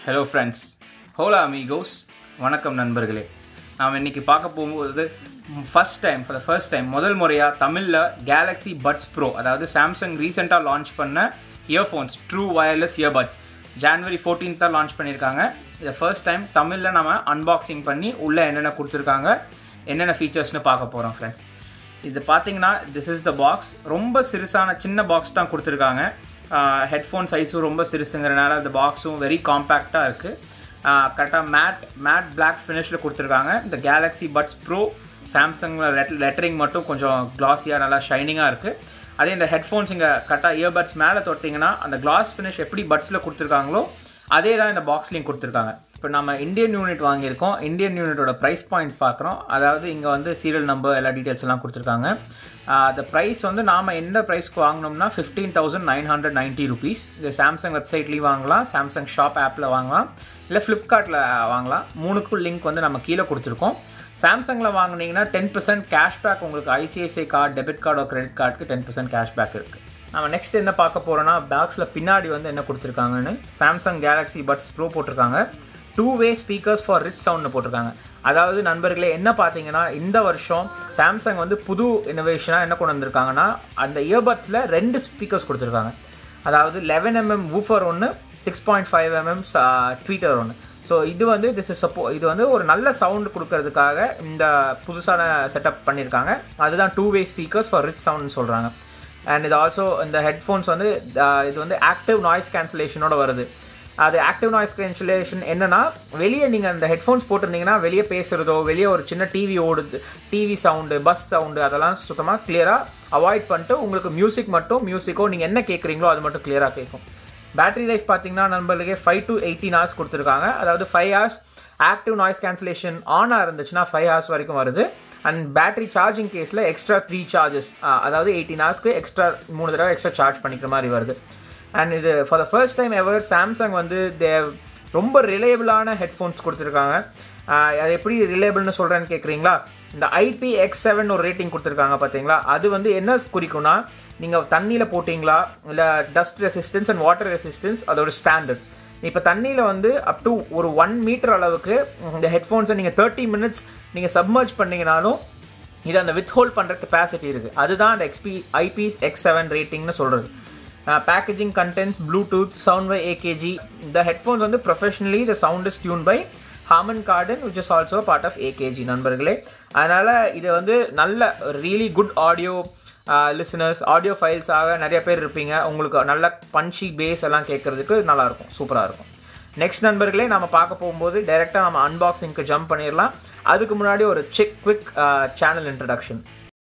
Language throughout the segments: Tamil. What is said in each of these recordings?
ஹலோ ஃப்ரெண்ட்ஸ் ஹோலா அமீகோஸ் வணக்கம் நண்பர்களே நாம் இன்னைக்கு பார்க்க போகும்போது first time for the first time முதல் முறையாக தமிழில் கேலக்ஸி பட்ஸ் ப்ரோ அதாவது சாம்சங் ரீசெண்டாக லான்ச் பண்ண earphones true wireless earbuds January 14th தான் லான்ச் பண்ணியிருக்காங்க இதை ஃபர்ஸ்ட் டைம் தமிழில் நம்ம அன்பாக்சிங் பண்ணி உள்ளே என்னென்ன கொடுத்துருக்காங்க என்னென்ன ஃபீச்சர்ஸ்னு பார்க்க போகிறோம் ஃப்ரெண்ட்ஸ் இது பார்த்தீங்கன்னா திஸ் இஸ் த பாக்ஸ் ரொம்ப சிறுசான சின்ன பாக்ஸ் தான் கொடுத்துருக்காங்க ஹெட்ஃபோன் சைஸும் ரொம்ப சிறுசுங்கிறனால அந்த பாக்ஸும் வெரி காம்பேக்டாக இருக்குது கரெக்டாக மேட் மேட் பிளாக் ஃபினிஷில் கொடுத்துருக்காங்க இந்த கேலக்ஸி பட்ஸ் ப்ரோ சாம்சங்கில் லெட் லெட்டரிங் மட்டும் கொஞ்சம் கிளாஸியாக நல்லா ஷைனிங்காக இருக்குது அதே இந்த ஹெட்ஃபோன்ஸ் இங்கே கரெக்டாக இயர்பட்ஸ் மேலே தொட்டிங்கன்னா அந்த கிளாஸ் ஃபினிஷ் எப்படி பட்ஸில் கொடுத்துருக்காங்களோ அதே தான் இந்த பாக்ஸ்லேயும் கொடுத்துருக்காங்க இப்போ நம்ம இந்தியன் யூனிட் வாங்கியிருக்கோம் இந்தியன் யூனிட்டோட ப்ரைஸ் பாயிண்ட் பார்க்குறோம் அதாவது இங்கே வந்து சீரியல் நம்பர் எல்லா டீட்டெயில்ஸ் எல்லாம் கொடுத்துருக்காங்க அந்த ப்ரைஸ் வந்து நாம் எந்த ப்ரைஸ்க்கு வாங்கினோம்னா fifteen thousand nine hundred ninety rupees இது சாம்சங் வெப்சைட்லேயும் வாங்கலாம் சாம்சங் ஷாப் ஆப்பில் வாங்கலாம் இல்லை ஃப்ளிப்கார்ட்டில் வாங்கலாம் மூணுக்கும் லிங்க் வந்து நம்ம கீழே கொடுத்துருக்கோம் சாம்சங்கில் வாங்கினீங்கன்னா டென் பர்சன்ட் கேஷ்பேக் உங்களுக்கு ஐசிஐசிஐ கார்டு டெபிட் கார்டோ கிரெடிட் கார்டுக்கு டென் பர்சன்ட் கேஷ்பேக் இருக்குது நம்ம நெக்ஸ்ட் என்ன பார்க்க போகிறோன்னா பாக்ஸில் பின்னாடி வந்து என்ன கொடுத்துருக்காங்கன்னு சாம்சங் கேலக்ஸி பட்ஸ் ப்ரோ போட்டிருக்காங்க two way speakers for rich சவுண்ட்னு போட்டிருக்காங்க அதாவது நண்பர்களே என்ன பார்த்தீங்கன்னா இந்த வருஷம் சாம்சங் வந்து புது இனோவேஷனாக என்ன கொண்டு வந்திருக்காங்கன்னா அந்த இயர்பட்ஸில் ரெண்டு ஸ்பீக்கர்ஸ் கொடுத்துருக்காங்க அதாவது லெவன் எம்எம் வூஃபர் ஒன்று six point five mm tweeter ஒன்று ஸோ இது வந்து திஸ் இஸ் சப்போ இது வந்து ஒரு நல்ல சவுண்டு கொடுக்கறதுக்காக இந்த புதுசான செட்டப் பண்ணியிருக்காங்க அதுதான் two way speakers for rich சவுண்ட்னு சொல்கிறாங்க அண்ட் இது ஆல்சோ இந்த ஹெட்ஃபோன்ஸ் வந்து இது வந்து ஆக்டிவ் நாய்ஸ் கேன்சலேஷனோட வருது அது ஆக்டிவ் நாய்ஸ் கேன்சலேஷன் என்னன்னா வெளியே நீங்கள் அந்த ஹெட்ஃபோன்ஸ் போட்டிருந்தீங்கன்னா வெளியே பேசுகிறதோ வெளியே ஒரு சின்ன டிவி ஓடுது டிவி சவுண்டு பஸ் சவுண்டு அதெல்லாம் சுத்தமாக கிளியராக அவாய்ட் பண்ணிட்டு உங்களுக்கு மியூசிக் மட்டும் மியூசிக்கோ நீங்கள் என்ன கேட்குறீங்களோ அது மட்டும் கிளியராக கேட்கும் பேட்டரி லைஃப் பார்த்தீங்கன்னா நம்மளுக்கு ஃபைவ் டு எயிட்டீன் ஹவர்ஸ் கொடுத்துருக்காங்க அதாவது five hours active noise cancellation ஆனாக இருந்துச்சுன்னா ஃபைவ் ஹவர்ஸ் வரைக்கும் வருது அண்ட் பேட்டரி சார்ஜிங் கேஸில் எக்ஸ்ட்ரா த்ரீ சார்ஜஸ் அதாவது எயிட்டீன் ஹவர்ஸ்க்கு எக்ஸ்ட்ரா மூணு தடவை எக்ஸ்ட்ரா சார்ஜ் பண்ணிக்கிற மாதிரி வருது அண்ட் இது for the first time ever Samsung வந்து தே ரொம்ப ரிலேபிளான ஹெட்ஃபோன்ஸ் கொடுத்துருக்காங்க அது எப்படி ரிலேபிள்னு சொல்கிறேன்னு கேட்குறீங்களா இந்த ஐபி எக்ஸ் செவன் ஒரு ரேட்டிங் கொடுத்துருக்காங்க பார்த்தீங்களா அது வந்து என்ன குறிக்கும்னா நீங்கள் தண்ணியில் போட்டிங்களா இல்லை dust resistance and water resistance அதோட ஸ்டாண்டர்ட் இப்போ தண்ணியில் வந்து அப் டு ஒரு ஒன் மீட்டர் அளவுக்கு இந்த ஹெட்ஃபோன்ஸை நீங்கள் தேர்ட்டி மினிட்ஸ் நீங்கள் சப்மர்ஜ் பண்ணிங்கனாலும் இது அந்த வித் ஹோல்ட் பண்ணுற கெப்பாசிட்டி இருக்குது அதுதான் அந்த எக்ஸ்பி ஐபிஎஸ் எக்ஸ் செவன் ரேட்டிங்னு சொல்கிறது packaging contents Bluetooth sound by AKG இந்த ஹெட்ஃபோன்ஸ் வந்து professionally the sound is tune by Harman Kardon which is also part of AKG நண்பர்களே அதனால் இது வந்து நல்ல really good audio listeners audio ஃபைல்ஸாக நிறைய பேர் இருப்பீங்க உங்களுக்கு நல்ல பஞ்சி பேஸ் எல்லாம் கேட்குறதுக்கு நல்லாயிருக்கும் சூப்பராக இருக்கும் நெக்ஸ்ட் நண்பர்களே நம்ம பார்க்க போகும்போது டைரெக்டாக நம்ம அன்பாக்சிங்க்கு ஜம்ப் பண்ணிடலாம் அதுக்கு முன்னாடி ஒரு செக் குவிக் சேனல் இன்ட்ரடக்ஷன்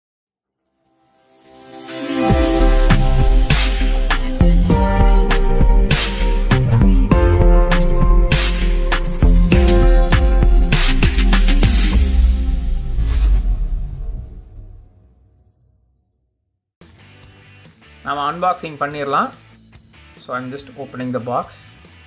நம்ம அன்பாக்சிங் பண்ணிடலாம் so I'm just opening the box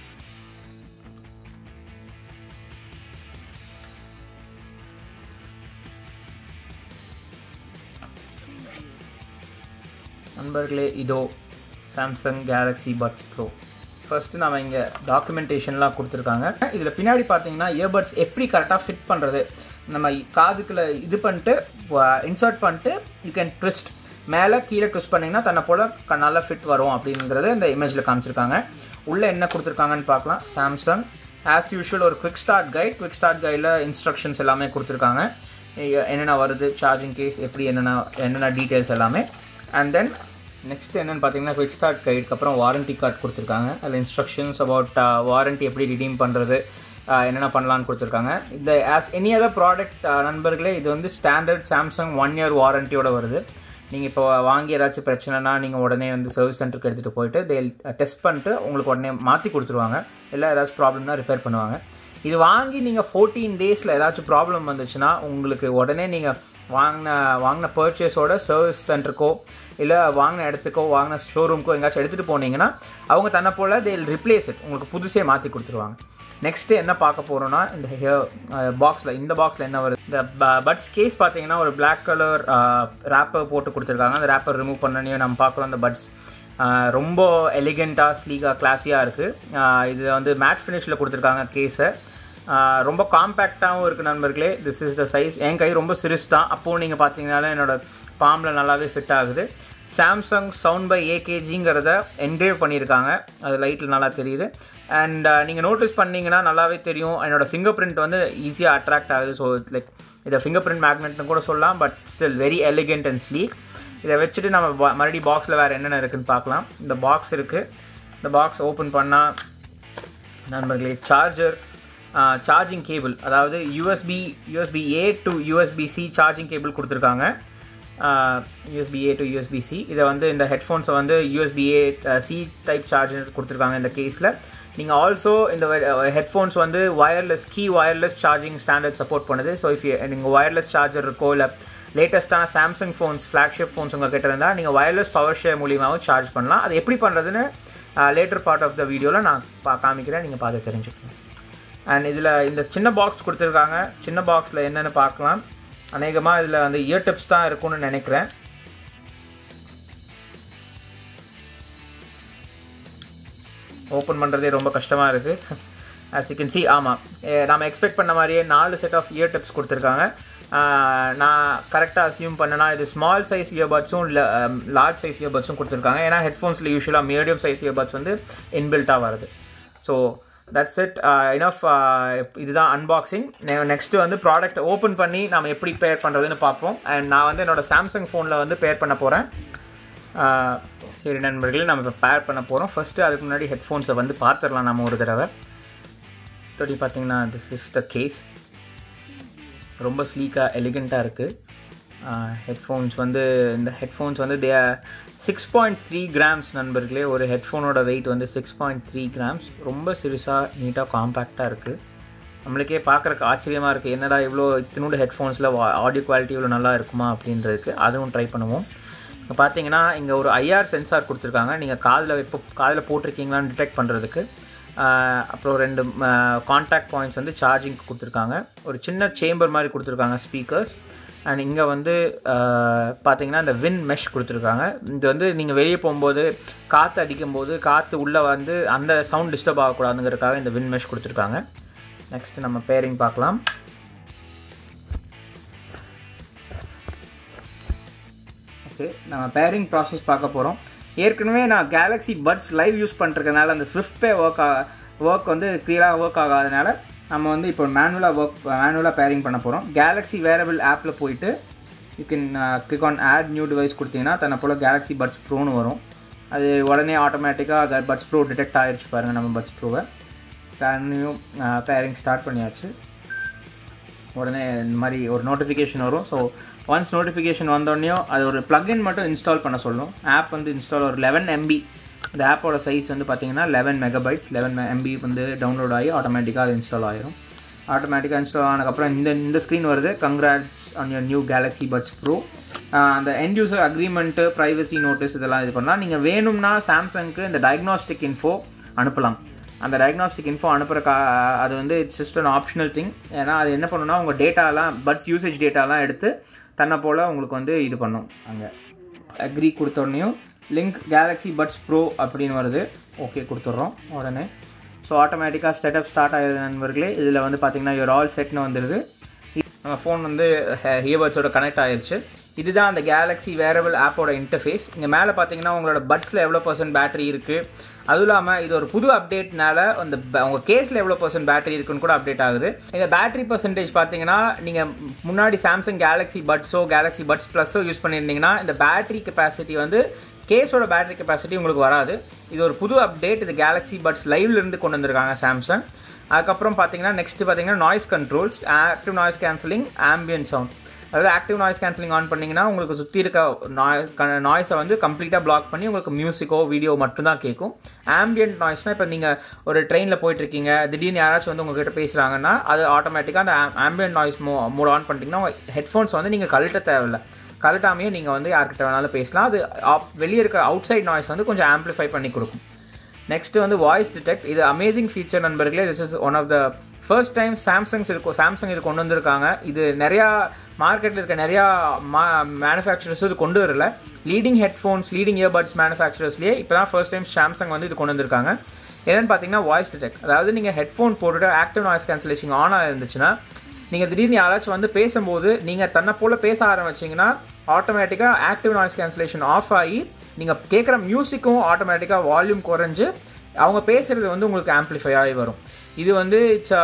நண்பர்களே இதோ Samsung Galaxy Buds Pro first நம்ம இங்கே டாக்குமெண்டேஷன்லாம் கொடுத்துருக்காங்க இதில் பின்னாடி பார்த்தீங்கன்னா இயர்பட்ஸ் எப்படி கரெக்டாக ஃபிட் பண்ணுறது நம்ம காதுக்குள்ள இது பண்ணிட்டு இன்சர்ட் பண்ணிட்டு யூ கேன் ட்விஸ்ட் மேலே கீழே ட்விஸ்ட் பண்ணிங்கன்னா தன்னை போல் நல்லா ஃபிட் வரும் அப்படிங்கிறத இந்த இமேஜில் காமிச்சிருக்காங்க உள்ளே என்ன கொடுத்துருக்காங்கன்னு பார்க்கலாம் சாம்சங் ஆஸ் யூஷுவல் ஒரு quick start guide quick start கைடில் இன்ஸ்ட்ரக்ஷன்ஸ் எல்லாமே கொடுத்துருக்காங்க என்னென்ன வருது சார்ஜிங் கேஸ் எப்படி என்னென்ன என்னென்ன டீட்டெயில்ஸ் எல்லாமே அண்ட் தென் நெக்ஸ்ட் என்னென்னு பார்த்தீங்கன்னா குவிக் ஸ்டார்ட் கைடுக்கு அப்புறம் வாரண்டி கார்டு கொடுத்துருக்காங்க அதில் இன்ஸ்ட்ரக்ஷன்ஸ் அபவுட் வாரண்டி எப்படி ரிடீம் பண்ணுறது என்னென்ன பண்ணலான்னு கொடுத்துருக்காங்க இந்த ஆஸ் எனி அதர் ப்ராடக்ட் நண்பர்களே இது வந்து ஸ்டாண்டர்ட் சாம்சங் ஒன் இயர் வாரண்டியோட வருது நீங்கள் இப்போ வாங்கி ஏதாச்சும் பிரச்சனைனா நீங்கள் உடனே வந்து சர்வீஸ் சென்டருக்கு எடுத்துகிட்டு போயிட்டு தே டெஸ்ட் பண்ணிட்டு உங்களுக்கு உடனே மாற்றி கொடுத்துருவாங்க இல்லை ஏதாச்சும் ப்ராப்ளம்னா ரிப்பேர் பண்ணுவாங்க இது வாங்கி நீங்கள் ஃபோர்டீன் டேஸில் ஏதாச்சும் ப்ராப்ளம் வந்துச்சுன்னா உங்களுக்கு உடனே நீங்கள் வாங்கின வாங்கின பர்ச்சேஸோட சர்வீஸ் சென்டருக்கோ இல்லை வாங்கின இடத்துக்கோ வாங்கின ஷோரூம்க்கோ எங்கேயாச்சும் எடுத்துகிட்டு போனீங்கன்னா அவங்க தன்னை போல் தே ரிப்ளேஸ் இட் உங்களுக்கு புதுசே மாற்றி கொடுத்துருவாங்க நெக்ஸ்ட்டு என்ன பார்க்க போகிறோன்னா இந்த ஹியர் பாக்ஸில் இந்த பாக்ஸில் என்ன வருது இந்த பட்ஸ் கேஸ் பார்த்தீங்கன்னா ஒரு பிளாக் கலர் ரேப்பர் போட்டு கொடுத்துருக்காங்க அந்த ரேப்பர் ரிமூவ் பண்ணனையும் நம்ம பார்க்குறோம் அந்த பட்ஸ் ரொம்ப எலிகெண்ட்டாக ஸ்லீக்காக கிளாஸியாக இருக்குது இது வந்து மேட் ஃபினிஷில் கொடுத்துருக்காங்க கேஸை ரொம்ப காம்பேக்டாகவும் இருக்குது நண்பர்களே திஸ் இஸ் த சைஸ் என் கை ரொம்ப சிறுசு தான் அப்போது நீங்கள் பார்த்தீங்கனால என்னோடய பாம்பில் நல்லாவே ஃபிட் ஆகுது சாம்சங் சவுண்ட் பை ஏகேஜிங்கிறத என்கிரேவ் பண்ணியிருக்காங்க அது லைட்டில் நல்லா தெரியுது அண்ட் நீங்கள் நோட்டீஸ் பண்ணிங்கன்னா நல்லாவே தெரியும் என்னோடய ஃபிங்கர் பிரிண்ட் வந்து ஈஸியாக அட்ராக்ட் ஆகுது ஸோ லைக் இதை ஃபிங்கர் பிரிண்ட் மேக்னெட்னு கூட சொல்லலாம் but still very elegant and sleek இதை வச்சுட்டு நம்ம மறுபடியும் பாக்ஸில் வேறு என்னென்ன இருக்குதுன்னு பார்க்கலாம் இந்த பாக்ஸ் இருக்குது இந்த பாக்ஸ் ஓப்பன் பண்ணால் நண்பர்களே சார்ஜர் சார்ஜிங் கேபிள் அதாவது USB USB A to USB C charging cable கொடுத்துருக்காங்க USB A to USB C இதை வந்து இந்த ஹெட்ஃபோன்ஸை வந்து USB A C type charger கொடுத்துருக்காங்க இந்த கேஸில் நீங்கள் ஆல்சோ இந்த ஹெட்ஃபோன்ஸ் வந்து wireless Qi wireless charging standard support பண்ணுது ஸோ இஃப் நீங்கள் ஒயர்லெஸ் சார்ஜர் இருக்கோ இல்லை லேட்டஸ்ட்டான சாம்சங் ஃபோன்ஸ் ஃப்ளாக்ஷிப் ஃபோன்ஸ் உங்கள் கிட்ட இருந்தால் நீங்கள் ஒயர்லெஸ் பவர் ஷேர் மூலியமாகவும் சார்ஜ் பண்ணலாம் அது எப்படி பண்ணுறதுன்னு லேட்டர் பார்ட் ஆஃப் த வீடியோவில் நான் பா காமிக்கிறேன் நீங்கள் பார்த்து தெரிஞ்சுக்கணும் அண்ட் இதில் இந்த சின்ன பாக்ஸ் கொடுத்துருக்காங்க சின்ன பாக்ஸில் என்னென்னு பார்க்கலாம் அநேகமாக இதில் வந்து இயர் டிப்ஸ் தான் இருக்கும்னு நினைக்கிறேன் ஓப்பன் பண்ணுறதே ரொம்ப கஷ்டமாக இருக்குது ஆஸ் யூ கேன் சி ஆமாம் நம்ம எக்ஸ்பெக்ட் பண்ண மாதிரியே நாலு செட் ஆஃப் இயர் டிப்ஸ் கொடுத்துருக்காங்க நான் கரெக்டாக அசியூம் பண்ணனா இது ஸ்மால் சைஸ் இயர்பட்ஸும் இல்லை லார்ஜ் சைஸ் இயர்பட்ஸும் கொடுத்துருக்காங்க ஏன்னா ஹெட்ஃபோன்ஸில் யூஸ்வலாக மீடியம் சைஸ் இயர்பட்ஸ் வந்து இன்பில்ட்டாக வருது ஸோ தட்ஸ் இட் இனஃப் இதுதான் அன்பாக்சிங் நெக்ஸ்ட்டு வந்து ப்ராடக்ட் ஓப்பன் பண்ணி நம்ம எப்படி பேர் பண்ணுறதுன்னு பார்ப்போம் அண்ட் நான் வந்து என்னோடய சாம்சங் ஃபோனில் வந்து பேர் பண்ண போகிறேன் சரி நண்பர்களே நம்ம இப்போ பேர் பண்ண போகிறோம் ஃபஸ்ட்டு அதுக்கு முன்னாடி ஹெட்ஃபோன்ஸை வந்து பார்த்துடலாம் நம்ம ஒரு தடவை தொடி பார்த்தீங்கன்னா திஸ் இஸ் த கேஸ் ரொம்ப ஸ்லீக்காக எலிகெண்ட்டாக இருக்குது ஹெட்ஃபோன்ஸ் வந்து இந்த ஹெட்ஃபோன்ஸ் வந்து the six point three grams நண்பர்களே ஒரு ஹெட்ஃபோனோட வெயிட் வந்து சிக்ஸ் பாயிண்ட் த்ரீ கிராம்ஸ் ரொம்ப சிறுசாக நீட்டாக காம்பேக்டாக இருக்குது நம்மளுக்கே பார்க்குறக்கு ஆச்சரியமாக இருக்குது என்னடா இவ்வளோ இத்தினோட ஹெட்ஃபோன்ஸில் ஆடியோ குவாலிட்டி இவ்வளோ நல்லா இருக்குமா அப்படின்றதுக்கு அதுவும் ட்ரை பண்ணுவோம் இப்போ பார்த்தீங்கன்னா இங்கே ஒரு ஐஆர் சென்சார் கொடுத்துருக்காங்க நீங்கள் காதில் இப்போ காதில் போட்டிருக்கீங்களான்னு டிடெக்ட் பண்ணுறதுக்கு அப்புறம் ரெண்டு கான்டாக்ட் பாயிண்ட்ஸ் வந்து சார்ஜிங் கொடுத்துருக்காங்க ஒரு சின்ன சேம்பர் மாதிரி கொடுத்துருக்காங்க ஸ்பீக்கர்ஸ் அண்ட் இங்கே வந்து பார்த்தீங்கன்னா இந்த வின் மெஷ் கொடுத்துருக்காங்க இது வந்து நீங்கள் வெளியே போகும்போது காற்று அடிக்கும்போது காற்று உள்ளே வந்து அந்த சவுண்ட் டிஸ்டர்ப் ஆகக்கூடாதுங்கிறதுக்காக இந்த வின் மெஷ் கொடுத்துருக்காங்க நெக்ஸ்ட் நம்ம பேரிங் பார்க்கலாம் ஓகே நம்ம பேரிங் ப்ராசஸ் பார்க்க போகிறோம் ஏற்கனவே நான் கேலக்ஸி பட்ஸ் லைவ் யூஸ் பண்ணிருக்கனால அந்த ஸ்விஃப்ட் பே ஒர்க் ஒர்க் வந்து க்ளியராக ஒர்க் ஆகாதனால நம்ம வந்து இப்போ மேனுவலாக ஒர்க் மேனுவலாக பேரிங் பண்ண போகிறோம் கேலக்ஸி வேரபிள் ஆப்பில் போயிட்டு you can click on add new device கொடுத்தீங்கன்னா தன்னை போல் கேலக்ஸி பட்ஸ் ப்ரோன்னு வரும் அது உடனே ஆட்டோமேட்டிக்காக பட்ஸ் ப்ரோ டிடெக்ட் ஆகிடுச்சு பாருங்கள் நம்ம பட்ஸ் ப்ரோவை நியூ பேரிங் ஸ்டார்ட் பண்ணியாச்சு உடனே இந்த மாதிரி ஒரு நோட்டிஃபிகேஷன் வரும் ஸோ ஒன்ஸ் நோட்டிஃபிகேஷன் வந்தோடனையும் அது ஒரு ப்ளக்இன் மட்டும் இன்ஸ்டால் பண்ண சொல்லும் ஆப் வந்து இன்ஸ்டால் ஒரு லெவன் எம்பி இந்த ஆப்போட சைஸ் வந்து பார்த்தீங்கன்னா லெவன் மெகாபைட்ஸ் லெவன் எம்பி வந்து டவுன்லோட் ஆகி ஆட்டோமேட்டிக்காக அது இன்ஸ்டால் ஆயிரும் ஆட்டோமேட்டிக்காக இன்ஸ்டால் ஆனதுக்கப்புறம் இந்த இந்த ஸ்க்ரீன் வருது congrats on your new Galaxy Buds Pro அந்த end user agreement privacy notice இதெல்லாம் இது பண்ணலாம் நீங்கள் வேணும்னா சாம்சங்க்கு இந்த டயக்னாஸ்டிக் இன்ஃபோ அனுப்பலாம் அந்த டயக்னாஸ்டிக் இன்ஃபோ அனுப்புகிற கா அது வந்து it's just an optional thing ஏன்னா அது என்ன பண்ணுன்னா உங்கள் டேட்டாலாம் பட்ஸ் யூசேஜ் டேட்டாலாம் எடுத்து தன்னை போல் உங்களுக்கு வந்து இது பண்ணும் அங்கே அக்ரி கொடுத்தோடனையும் லிங்க் கேலக்ஸி பட்ஸ் ப்ரோ அப்படின்னு வருது ஓகே கொடுத்துட்றோம் உடனே ஸோ ஆட்டோமேட்டிக்காக ஸ்டெட்டப் ஸ்டார்ட் ஆகிடுது நண்பர்களே இதில் வந்து பார்த்தீங்கன்னா யூர் ஆல் செட்னு வந்துடுது நம்ம ஃபோன் வந்து ஹியர்பட்ஸோட கனெக்ட் ஆயிடுச்சு இதுதான் அந்த கேலக்ஸி வேரபிள் ஆப்போட இன்டர்ஃபேஸ் இங்கே மேலே பார்த்தீங்கன்னா உங்களோட பட்ஸில் எவ்வளோ பர்சன்ட் பேட்டரி இருக்குது அதுவும் இல்லாமல் இது ஒரு புது அப்டேட்னால அந்த உங்கள் கேஸில் எவ்வளோ பர்சன்ட் பேட்டரி இருக்குன்னு கூட அப்டேட் ஆகுது இந்த பேட்டரி பர்சன்டேஜ் பார்த்தீங்கன்னா நீங்கள் முன்னாடி சாம்சங் கேலக்ஸி பட்ஸோ கேலக்ஸி பட்ஸ் ப்ளஸோ யூஸ் பண்ணியிருந்தீங்கன்னா இந்த பேட்டரி கெப்பாசிட்டி வந்து கேஸோட பேட்டரி கெப்பாசிட்டி உங்களுக்கு வராது இது ஒரு புது அப்டேட் இது கேலக்ஸி பட்ஸ் லைவ்லேருந்து கொண்டு வந்திருக்காங்க சாம்சங் அதுக்கப்புறம் பார்த்தீங்கன்னா நெக்ஸ்ட் பார்த்தீங்கன்னா noise controls active noise cancelling ambient sound அதாவது ஆக்டிவ் நாய்ஸ் கேன்சலிங் ஆன் பண்ணிங்கன்னா உங்களுக்கு சுற்றி இருக்க நாய்ஸை வந்து கம்ப்ளீட்டாக பிளாக் பண்ணி உங்களுக்கு மியூசிக்கோ வீடியோ மட்டும்தான் கேட்கும் ஆம்பியன்ட் நாய்ஸ்னால் இப்போ நீங்கள் ஒரு ட்ரெயினில் போயிட்டுருக்கீங்க திடீர்னு யாராச்சும் வந்து உங்ககிட்ட பேசுகிறாங்கன்னா அது ஆட்டோமேட்டிக்காக அந்த ambient noise mo mode on பண்ணிட்டீங்கன்னா ஹெட்ஃபோன்ஸ் வந்து நீங்கள் கழட்ட தேவையில்லை கழட்டாமையே நீங்கள் வந்து யார்கிட்ட வேணாலும் பேசலாம் அது வெளியே இருக்க அவுட் சைட் நாய்ஸ் வந்து கொஞ்சம் ஆம்ப்ளிஃபை பண்ணி கொடுக்கும் நெக்ஸ்ட் வந்து வாய்ஸ் டிடெக்ட் இது அமேசிங் ஃபீச்சர் நண்பர்களே this is one of the first time Samsung's இருக்கும் சாம்சங் இது கொண்டு வந்திருக்காங்க இது நிறையா மார்க்கெட்டில் இருக்க நிறையா மா மேனுஃபேக்சரர்ஸ் இது கொண்டு வரல லீடிங் ஹெட்ஃபோன்ஸ் லீடிங் இயர்பட்ஸ் மேனுஃபேக்சரர்ஸ்லேயே இப்போ தான் ஃபர்ஸ்ட் டைம் சாம்சங் வந்து இது கொண்டு வந்திருக்காங்க என்னென்னு பார்த்தீங்கன்னா வாய்ஸ் டிடெக்ட் அதாவது நீங்கள் ஹெட்ஃபோன் போட்டுட்டு ஆக்டிவ் நாய்ஸ் கேன்சலேஷன் ஆன் இருந்துச்சுன்னா நீங்கள் திடீர்னு யாராச்சும் வந்து பேசும்போது நீங்கள் தன்னை போல் பேச ஆரம்பிச்சிங்கன்னா ஆட்டோமேட்டிக்காக ஆக்டிவ் நாய்ஸ் கேன்சலேஷன் ஆஃப் ஆகி நீங்கள் கேட்குற மியூசிக்கும் ஆட்டோமேட்டிக்காக வால்யூம் குறைஞ்சு அவங்க பேசுகிறது வந்து உங்களுக்கு ஆம்ப்ளிஃபை ஆகி வரும் இது வந்து இட்ஸ்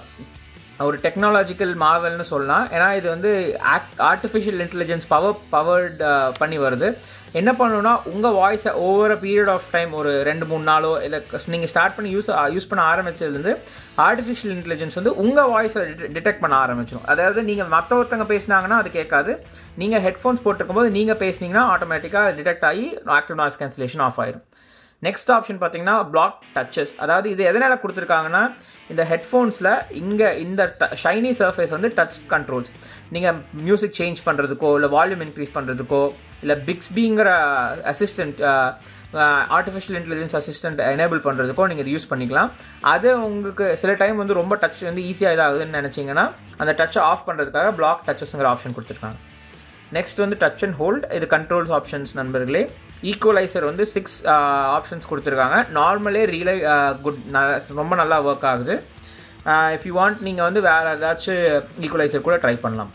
ஒரு டெக்னாலஜிக்கல் மாவல்னு சொல்லலாம் ஏன்னா இது வந்து act artificial intelligence power powered பண்ணி வருது என்ன பண்ணணும்னா உங்கள் வாய்ஸை ஓவர் பீரியட் ஆஃப் டைம் ஒரு ரெண்டு மூணு நாளோ இல்லை நீங்கள் ஸ்டார்ட் பண்ணி யூஸ் யூஸ் பண்ண ஆரம்பிச்சதுலேருந்து ஆர்டிஃபிஷியல் இன்டெலிஜென்ஸ் வந்து உங்கள் வாய்ஸை டிடெக்ட் பண்ண ஆரம்பிச்சிடும் அதாவது நீங்கள் மற்ற ஒருத்தங்க பேசினாங்கன்னா அது கேட்காது நீங்கள் ஹெட்ஃபோன்ஸ் போட்டிருக்கும்போது நீங்கள் பேசுனீங்கன்னா ஆட்டோமேட்டிக்காக டிடெக்ட் ஆகி ஆக்டிவ் நாய்ஸ் கேன்சலேஷன் ஆஃப் ஆயிடும் நெக்ஸ்ட் ஆப்ஷன் பார்த்தீங்கன்னா பிளாக் டச்சஸ் அதாவது இது எதனால் கொடுத்துருக்காங்கன்னா இந்த ஹெட்ஃபோன்ஸில் இங்கே இந்த ஷைனி சர்ஃபேஸ் வந்து டச் கண்ட்ரோல்ஸ் நீங்கள் மியூசிக் சேஞ்ச் பண்ணுறதுக்கோ இல்லை வால்யூம் இன்க்ரீஸ் பண்ணுறதுக்கோ இல்லை பிக்ஸ்பிங்கிற assistant artificial intelligence assistant enable பண்ணுறதுக்கோ நீங்கள் இது யூஸ் பண்ணிக்கலாம் அது உங்களுக்கு சில டைம் வந்து ரொம்ப டச் வந்து ஈஸியாக இதாகுதுன்னு நினச்சிங்கன்னா அந்த டச்சை ஆஃப் பண்ணுறதுக்காக பிளாக் டச்சஸ்ங்கிற ஆப்ஷன் கொடுத்துருக்காங்க நெக்ஸ்ட் வந்து டச் அண்ட் ஹோல்ட் இது கண்ட்ரோல்ஸ் ஆப்ஷன்ஸ் நண்பர்களே ஈக்குவலைசர் வந்து சிக்ஸ் ஆப்ஷன்ஸ் கொடுத்துருக்காங்க நார்மலே ரீலை குட் ரொம்ப நல்லா ஒர்க் ஆகுது இஃப் யூ வாண்ட் நீங்கள் வந்து வேறு ஏதாச்சும் ஈக்குவலைசர் கூட ட்ரை பண்ணலாம்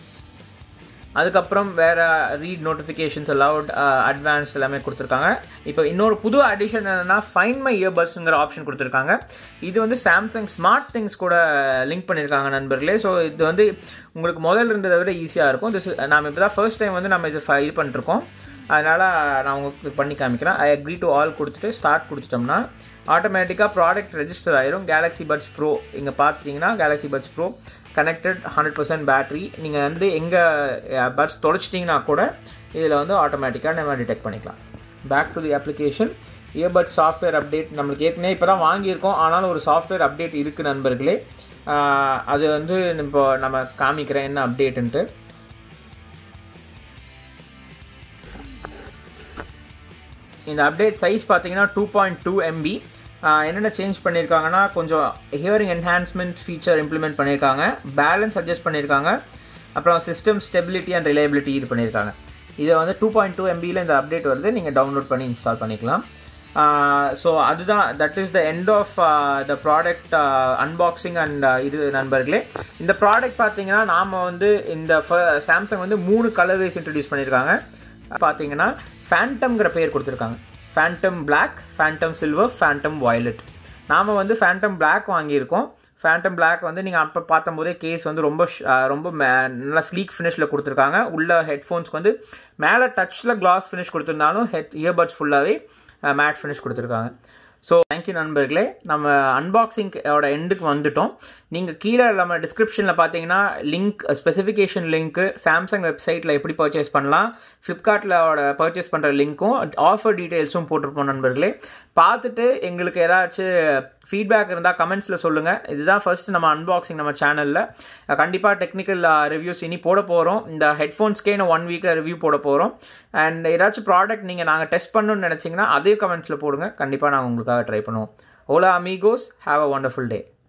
அதுக்கப்புறம் வேறு ரீட் நோட்டிஃபிகேஷன்ஸ் அலவுட் அட்வான்ஸ் எல்லாமே கொடுத்துருக்காங்க இப்போ இன்னொரு புது அடிஷன் என்னென்னா ஃபைன் மை இயர்பட்ஸுங்கிற ஆப்ஷன் கொடுத்துருக்காங்க இது வந்து சாம்சங் ஸ்மார்ட் திங்ஸ் கூட லிங்க் பண்ணியிருக்காங்க நண்பர்களே ஸோ இது வந்து உங்களுக்கு முதல்ல இருந்ததை விட ஈஸியாக இருக்கும் திஸ் நாம் இப்போ தான் ஃபர்ஸ்ட் டைம் வந்து நம்ம இது இது பண்ணிருக்கோம் அதனால் நான் உங்களுக்கு பண்ணி காமிக்கிறேன் ஐ அக்ரி டு ஆல் கொடுத்துட்டு ஸ்டார்ட் கொடுத்துட்டோம்னா ஆட்டோமேட்டிக்காக ப்ராடக்ட் ரெஜிஸ்டர் ஆயிரும் கேலக்ஸி பட்ஸ் ப்ரோ இங்கே பார்த்தீங்கன்னா Galaxy Buds Pro connected hundred percent battery நீங்கள் வந்து எங்கே பட்ஸ் தொலைச்சிட்டிங்கன்னா கூட இதில் வந்து ஆட்டோமேட்டிக்காக நம்ம டிடெக்ட் பண்ணிக்கலாம் back to the application earbud software update நம்மளுக்கு ஏற்கனவே இப்போ தான் வாங்கியிருக்கோம் ஆனாலும் ஒரு சாஃப்ட்வேர் அப்டேட் இருக்குது நண்பர்களே அது வந்து இப்போ நம்ம காமிக்கிறேன் என்ன அப்டேட்டுன்ட்டு இந்த அப்டேட் சைஸ் பார்த்தீங்கன்னா டூ பாயிண்ட் டூ எம்பி என்னென்ன சேஞ்ச் பண்ணியிருக்காங்கன்னா கொஞ்சம் ஹியரிங் என்ஹான்ஸ்மெண்ட் ஃபீச்சர் இம்ப்ளிமெண்ட் பண்ணியிருக்காங்க பேலன்ஸ் அட்ஜஸ்ட் பண்ணியிருக்காங்க அப்புறம் சிஸ்டம் ஸ்டெபிலிட்டி அண்ட் ரிலையபிலிட்டி இது பண்ணியிருக்காங்க இதை வந்து டூ பாயிண்ட் டூ எம்பியில் இந்த அப்டேட் வருது நீங்கள் டவுன்லோட் பண்ணி இன்ஸ்டால் பண்ணிக்கலாம் ஸோ அதுதான் that is the end of the product unboxing and இது நண்பர்களே இந்த ப்ராடக்ட் பார்த்தீங்கன்னா நாம் வந்து இந்த சாம்சங் வந்து மூணு கலர்வேஸ் இன்ட்ரடியூஸ் பண்ணியிருக்காங்க பார்த்தீங்கன்னா ஃபேண்டம்ங்கிற பேர் கொடுத்துருக்காங்க phantom black phantom silver phantom violet நாம் வந்து ஃபேண்டம் பிளாக் வாங்கியிருக்கோம் ஃபேண்டம் பிளாக் வந்து நீங்கள் அப்போ பார்த்தம்போதே கேஸ் வந்து ரொம்ப ரொம்ப நல்லா ஸ்லீக் ஃபினிஷில் கொடுத்துருக்காங்க உள்ள ஹெட்ஃபோன்ஸ்க்கு வந்து மேலே டச்சில் கிளாஸ் ஃபினிஷ் கொடுத்துருந்தாலும் ஹெட் இயர்பட்ஸ் ஃபுல்லாகவே மேட் ஃபினிஷ் கொடுத்துருக்காங்க ஸோ தேங்க்யூ நண்பர்களே நம்ம அன்பாக்சிங்கோட எண்டுக்கு வந்துட்டோம் நீங்கள் கீழே நம்ம டிஸ்கிரிப்ஷனில் பார்த்தீங்கன்னா லிங்க் ஸ்பெசிஃபிகேஷன் லிங்க்கு சாம்சங் வெப்சைட்டில் எப்படி பர்ச்சேஸ் பண்ணலாம் ஃப்ளிப்கார்ட்டில் பர்ச்சேஸ் பண்ணுற லிங்க்கும் ஆஃபர் டீட்டெயில்ஸும் போட்டிருப்போம் நண்பர்களே பார்த்துட்டு எங்களுக்கு ஏதாச்சும் ஃபீட்பேக் இருந்தால் கமெண்ட்ஸில் சொல்லுங்கள் இதுதான் ஃபர்ஸ்ட் நம்ம அன்பாக்சிங் நம்ம சேனலில் கண்டிப்பாக டெக்னிக்கல் ரிவ்யூஸ் இனி போட போகிறோம் இந்த ஹெட்ஃபோன்ஸ்க்கே இன்னும் ஒன் வீக்கில் ரிவ்யூ போட போகிறோம் அண்ட் ஏதாச்சும் ப்ராடக்ட் நீங்கள் நாங்கள் டெஸ்ட் பண்ணணும்னு நினச்சிங்கன்னா அதே கமெண்ட்ஸில் போடுங்க கண்டிப்பாக நாங்கள் உங்களுக்காக ட்ரை பண்ணுவோம் ஓலா அமீகோஸ் ஹாவ் அ ஒண்டர்ஃபுல் டே